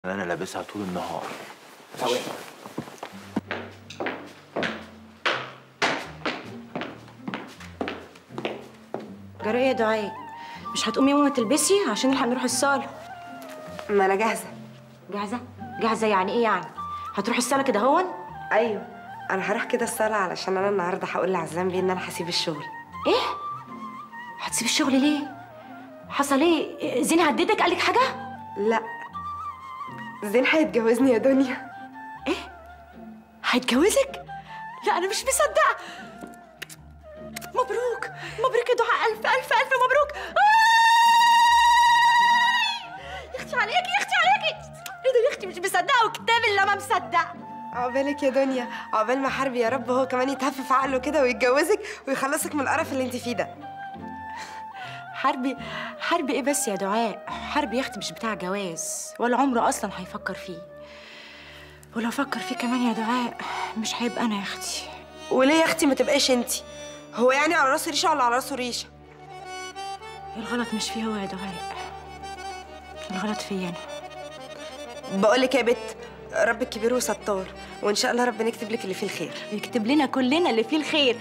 انا لابسها طول النهار ثواني جرى ايه يا دعاء مش هتقومي يوم ما تلبسي عشان نلحق نروح الصاله ما انا جاهزه جاهزه جاهزه يعني ايه يعني هتروحي الصاله كده هون ايوه انا هروح كده الصاله علشان انا النهارده هقول لعزام بيه ان انا هسيب الشغل ايه هتسيبي الشغل ليه حصل ايه زين هددك قالك حاجه لا زين هيتجوزني يا دنيا هيتجوزك لا انا مش مصدقه مبروك مبروك يا دعاء الف الف الف مبروك آه! يا اختي عليكي يا اختي عليكي ايه ده يا اختي مش مصدقه وكتاب اللي ما مصدقه عقبالك يا دنيا عقبال ما حربي يا رب هو كمان يتهفف عقله كده ويتجوزك ويخلصك من القرف اللي انت فيه ده حربي حربي ايه بس يا دعاء حربي يا اختي مش بتاع جواز ولا عمره اصلا هيفكر فيه ولو فكر فيه كمان يا دعاء مش هيبقى انا يا اختي وليه يا اختي ما تبقاش انت هو يعني على راسه ريشه ولا على راسه ريشه الغلط مش فيه هو يا دعاء الغلط فيا انا بقول لك يا بت ربك كبير وستار وان شاء الله ربنا يكتب لك اللي فيه الخير يكتب لنا كلنا اللي فيه الخير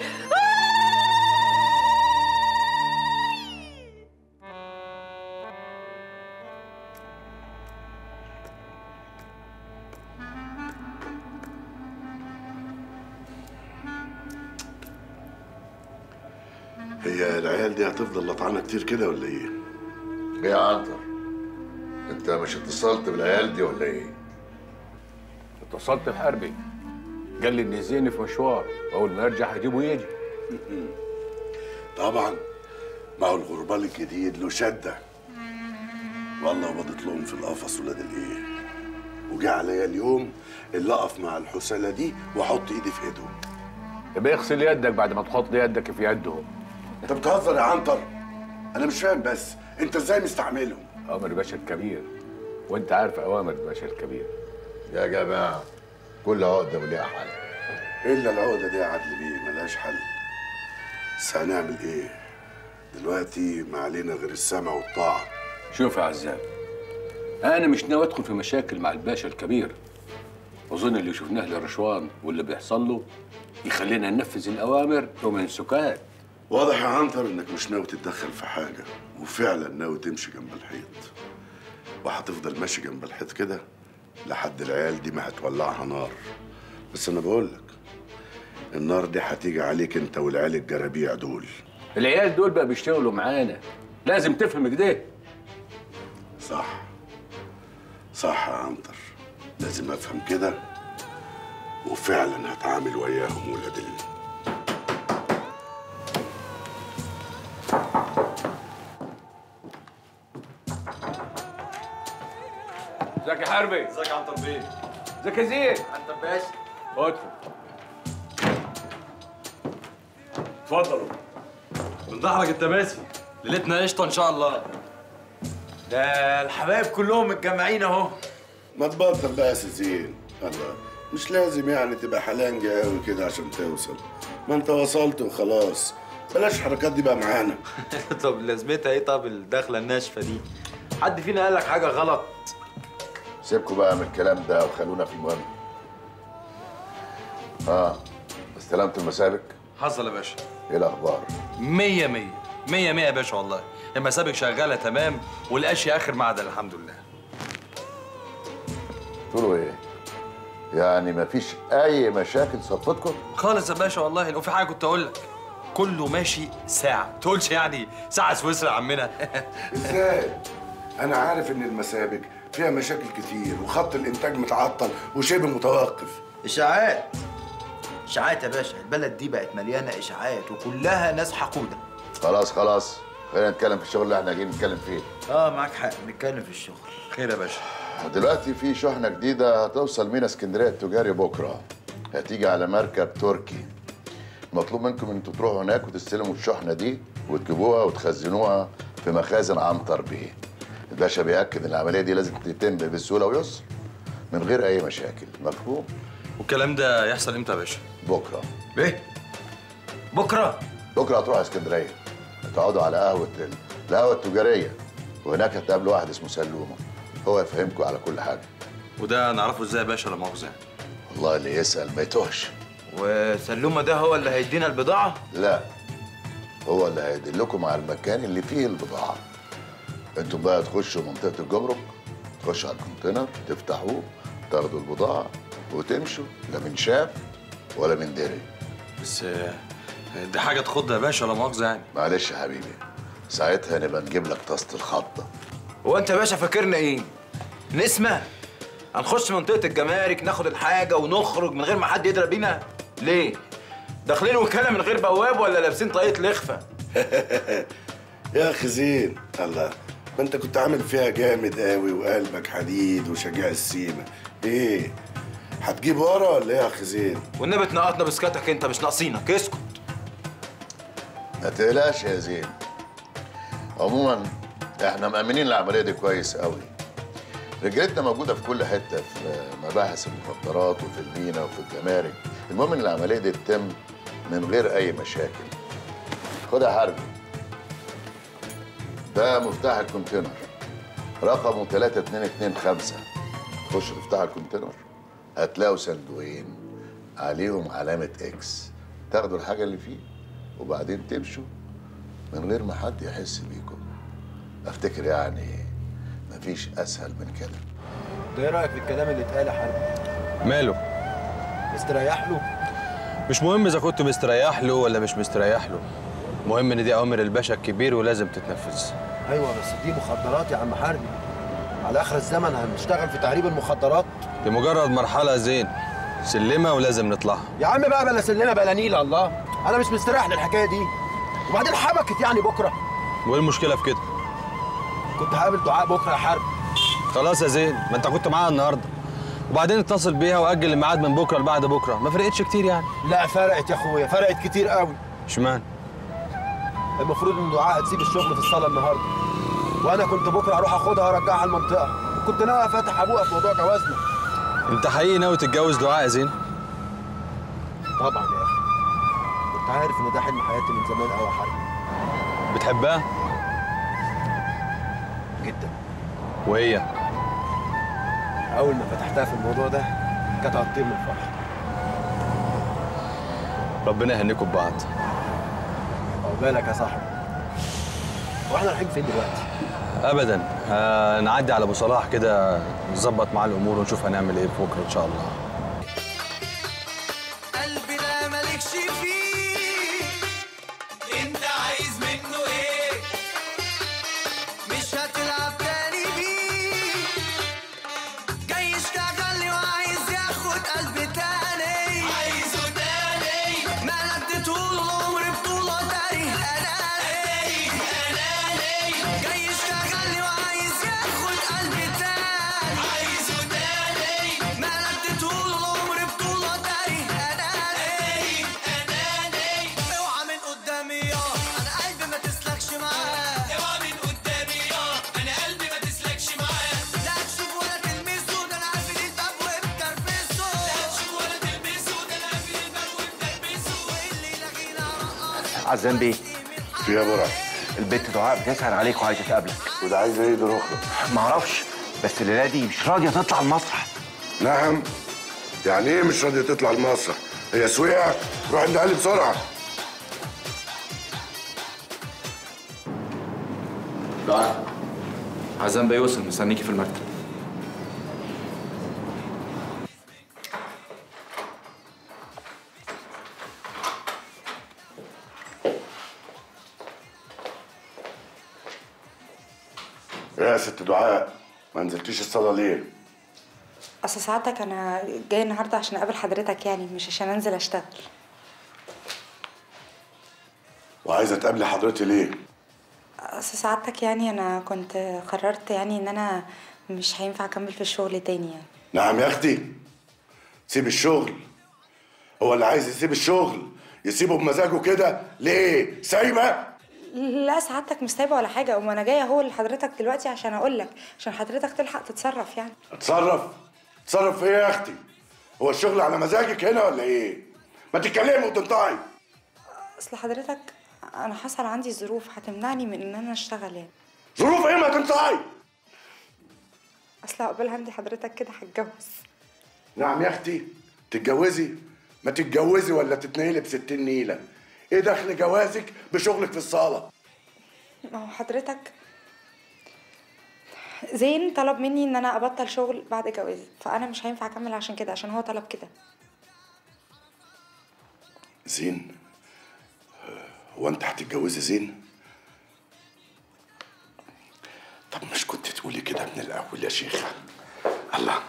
هي العيال دي هتفضل لطعانه كتير كده ولا ايه؟ ايه يا عنتر انت مش اتصلت بالعيال دي ولا ايه اتصلت بحربي قال لي ان زيني في مشوار واول ما يرجع هجيبه يجي طبعا ما هو الغربال الجديد له شده والله وضت لهم في القفص ولاد الايه وجه عليا اليوم اللي اقف مع الحسالة دي واحط ايدي في ايدهم يبقى اغسل يدك بعد ما تحط يدك في يدهم انت بتهزر يا عنتر انا مش فاهم بس انت ازاي مستعملهم اوامر باشا الكبير وانت عارف اوامر باشا الكبير يا جماعه كل عقده وليها حل الا العقده دي يا عدل بيه ملهاش حل بس هنعمل ايه دلوقتي ما علينا غير السمع والطاعه شوف يا عزام انا مش ناوي ادخل في مشاكل مع الباشا الكبير اظن اللي شفناه لرشوان واللي بيحصل له يخلينا ننفذ الاوامر ومن سكات واضح يا عنتر انك مش ناوي تتدخل في حاجه وفعلا ناوي تمشي جنب الحيط وهتفضل ماشي جنب الحيط كده لحد العيال دي ما هتولعها نار بس انا بقول لك النار دي هتيجي عليك انت والعيال الجرابيع دول العيال دول بقى بيشتغلوا معانا لازم تفهم كده صح صح يا عنتر لازم افهم كده وفعلا هتعامل وياهم ولاد ال... ازيك يا حربي ازيك يا عنتر بيه ازيك يا زين عنتر باشا ادخل اتفضلوا من ظهرك انت ماسي ليلتنا قشطه ان شاء الله ده الحبايب كلهم متجمعين اهو ما تبطل بقى يا سي زين الله مش لازم يعني تبقى حلانجة قوي كده عشان توصل ما انت وصلت وخلاص بلاش الحركات دي بقى معانا طب لازمتها ايه طب الدخله الناشفه دي حد فينا قال لك حاجه غلط سيبكوا بقى من الكلام ده وخلونا في المهم اه استلمت المسابق حصل يا باشا ايه الاخبار مية مية مية مية يا باشا والله المسابق شغالة تمام والأشياء آخر معدل الحمد لله تقولوا ايه يعني مفيش اي مشاكل صدفتكم خالص يا باشا والله لو في حاجة كنت أقول لك كله ماشي ساعة تقولش يعني ساعة سويسرا يا عمنا ازاي؟ انا عارف ان المسابق فيها مشاكل كتير وخط الانتاج متعطل وشبه متوقف اشاعات اشاعات يا باشا البلد دي بقت مليانه اشاعات وكلها ناس حقوده خلاص خلاص خلينا نتكلم في الشغل اللي احنا جايين نتكلم فيه اه معاك حق نتكلم في الشغل خير يا باشا ودلوقتي في شحنة جديدة هتوصل مينا اسكندرية التجاري بكرة هتيجي على مركب تركي مطلوب منكم انتوا تروحوا هناك وتستلموا الشحنة دي وتجيبوها وتخزنوها في مخازن عنتر بيه الباشا بيأكد ان العملية دي لازم تتم بسهولة ويسر من غير أي مشاكل مفهوم؟ والكلام ده يحصل امتى يا باشا؟ بكرة ايه؟ بكرة؟ بكرة هتروحوا اسكندرية هتقعدوا على قهوة ال- القهوة التجارية وهناك هتقابلوا واحد اسمه سلومة هو يفهمكم على كل حاجة وده نعرفه ازاي يا باشا لا مؤاخذه يعني والله اللي يسأل ما يتوهش وسلومه ده هو اللي هيدينا البضاعه لا هو اللي هيدلكم على المكان اللي فيه البضاعة انتوا بقى تخشوا منطقة الجمرك تخشوا على الكونتينر تفتحوه تاخدوا البضاعة وتمشوا لا من شاف ولا من دري بس آه، دي حاجه تخض يا باشا لا مؤاخذه يعني معلش يا حبيبي ساعتها نبقى نجيب لك طاسة الخضة هو انت يا باشا فاكرنا ايه نسمه هنخش منطقه الجمارك ناخد الحاجه ونخرج من غير ما حد يدرى بينا ليه داخلين وكاله من غير بواب ولا لابسين طاقيه لخفه يا اخي زين الله ما انت كنت عامل فيها جامد قوي وقلبك حديد وشجاع السيمه ايه هتجيب ورا ولا ايه يا اخي زين والنبي تنقطنا بسكاتك انت مش ناقصينك اسكت ما تقلقش يا زين عموما احنا مأمنين العملية دي كويس قوي رجالتنا موجودة في كل حتة في مباحث المخدرات وفي المينا وفي الجمارك المهم ان العملية دي تتم من غير أي مشاكل خد يا حربي ده مفتاح الكونتينر رقمه 3225 خش تفتح الكونتينر هتلاقوا صندوقين عليهم علامة اكس تاخدوا الحاجة اللي فيه وبعدين تمشوا من غير ما حد يحس بيكم افتكر يعني مفيش اسهل من كده ده ايه رايك في الكلام اللي اتقال يا حربي ماله مستريح له مش مهم اذا كنت مستريح له ولا مش مستريح له المهم ان دي اوامر الباشا الكبير ولازم تتنفذ ايوه بس دي مخدرات يا عم حربي على اخر الزمن هنشتغل في تعريب المخدرات دي مجرد مرحله زين سلمه ولازم نطلعها يا عم بقى بلا سلمه بلا نيله الله انا مش مستريح للحكايه دي وبعدين حبكت يعني بكره وايه المشكله في كده كنت هقابل دعاء بكره يا حربي خلاص يا زين ما انت كنت معاها النهارده وبعدين اتصل بيها واجل الميعاد من بكره لبعد بكره ما فرقتش كتير يعني لا فرقت يا اخويا فرقت كتير قوي اشمعنى المفروض ان دعاء هتسيب الشغل في الصاله النهارده وانا كنت بكره اروح اخدها وارجعها المنطقه وكنت ناوي فاتح ابوها في موضوع جوازنا انت حقيقي ناوي تتجوز دعاء يا زين طبعا يا اخي كنت عارف ان ده حلم حياتي من زمان قوي يا حربي بتحبها جدا وهي اول ما فتحتها في الموضوع ده كانت هتطير من الفرح ربنا يهنيكم ببعض عقبالك يا صاحبي واحنا رايحين فين دلوقتي ابدا هنعدي على ابو صلاح كده نظبط معاه الامور ونشوف هنعمل ايه بكره ان شاء الله قلبي ده مالكش فيه انت عايز منه ايه مش هتلعب تاني بيه جاي يشتغل لي وعايز ياخد قلبي تاني عايزه تاني ما نديته له عمر بطولة تاني اناني اناني جاي يشتغل لي وعايز ياخد قلبي تاني عايزه تاني ما نديته له عمر بطولة تاني اناني اناني اوعى من قدامي يا انا قلبي ما تسلكش معاه اوعى من قدامي يا انا قلبي ما تسلكش معاه لا تشوف ولا تلمسه ده انا قافل الباب وبكربسه لا تشوف ولا تلمسه ده انا قافل الباب وبكربسه واللي لاغينا رقص عزام بيه في يا برع البت دعاء بتسأل عليك وعايزه تقابلك وده عايز ايه ده رخرة معرفش بس الليله دي مش راضيه تطلع المسرح نعم يعني ايه مش راضيه تطلع المسرح هي سويعه روح عند علي بسرعه دعاء عزام بيوصل مستنيكي في المكتب يا ست دعاء ما نزلتيش الصاله ليه اصل سعادتك انا جاي النهارده عشان اقابل حضرتك يعني مش عشان انزل اشتغل وعايزه تقابلي حضرتي ليه اصل سعادتك يعني انا كنت قررت يعني ان انا مش هينفع اكمل في الشغل تاني يعني نعم يا اختي سيب الشغل هو اللي عايز يسيب الشغل يسيبه بمزاجه كده ليه سايبه لا سعادتك مش سايبه ولا حاجه وما انا جايه اهو لحضرتك دلوقتي عشان اقول لك عشان حضرتك تلحق تتصرف يعني اتصرف اتصرف في ايه يا اختي هو الشغل على مزاجك هنا ولا ايه ما تتكلمي وتنطعي اصل حضرتك انا حصل عندي ظروف هتمنعني من ان انا اشتغل يعني ظروف ايه ما تنطعي اصل عقبال عندي حضرتك كده هتجوز نعم يا اختي تتجوزي ما تتجوزي ولا تتنيلي بستين نيله ايه دخل جوازك بشغلك في الصاله ما هو حضرتك زين طلب مني ان انا ابطل شغل بعد جوازي فانا مش هينفع اكمل عشان كده عشان هو طلب كده زين هو انت هتتجوزي زين طب مش كنت تقولي كده من الاول يا شيخه الله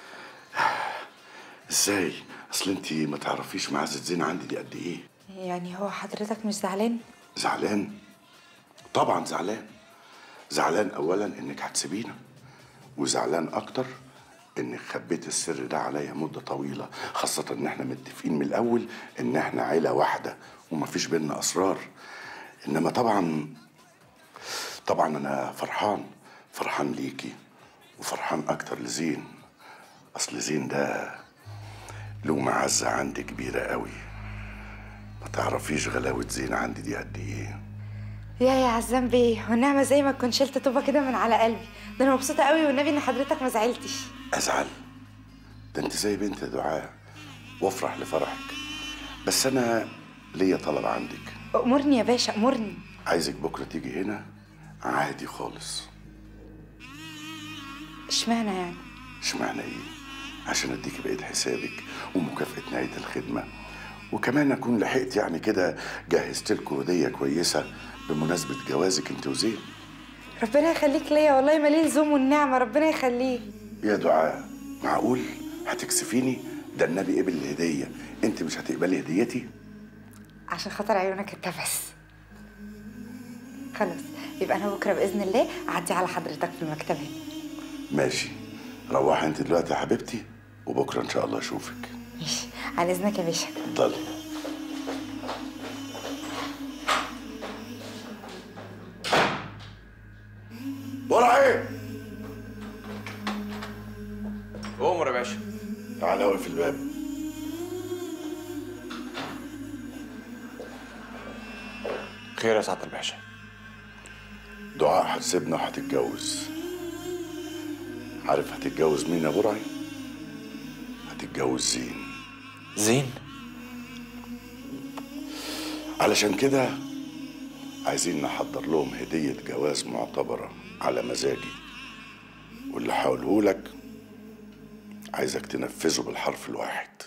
ازاي اصل انت ما تعرفيش معزه زين عندي دي قد ايه يعني هو حضرتك مش زعلان زعلان طبعا زعلان زعلان اولا انك هتسيبينا وزعلان اكتر انك خبيت السر ده عليا مده طويله خاصه ان احنا متفقين من الاول ان احنا عيله واحده ومفيش بينا اسرار انما طبعا طبعا انا فرحان فرحان ليكي وفرحان اكتر لزين اصل زين ده له معزه عندي كبيره قوي ما تعرفيش غلاوه زين عندي دي قد ايه يا يا عزام بيه والنعمه زي ما تكون شلت طوبه كده من على قلبي ده انا مبسوطه قوي والنبي ان حضرتك ما زعلتش ازعل ده انت زي بنت يا دعاء وافرح لفرحك بس انا ليا طلب عندك امرني يا باشا امرني عايزك بكره تيجي هنا عادي خالص اشمعنى يعني اشمعنى ايه عشان اديكي بقيه حسابك ومكافاه نهايه الخدمه وكمان اكون لحقت يعني كده جهزت لكم هديه كويسه بمناسبه جوازك انت وزين ربنا يخليك ليا والله مالي الزوم والنعمه ربنا يخليك يا دعاء معقول هتكسفيني ده النبي قبل الهديه انت مش هتقبلي هديتي عشان خاطر عيونك انت بس خلاص يبقى انا بكره باذن الله اعدي على حضرتك في المكتب هنا ماشي روحي انت دلوقتي يا حبيبتي وبكره ان شاء الله اشوفك ماشي على اذنك يا باشا اتفضلي ورا ايه امر يا باشا تعالى واقف الباب خير يا سعاده الباشا دعاء هتسيبنا وهتتجوز عارف هتتجوز مين يا برعي هتتجوز زين زين علشان كده عايزين نحضر لهم هدية جواز معتبرة على مزاجي واللي هقوله لك عايزك تنفذه بالحرف الواحد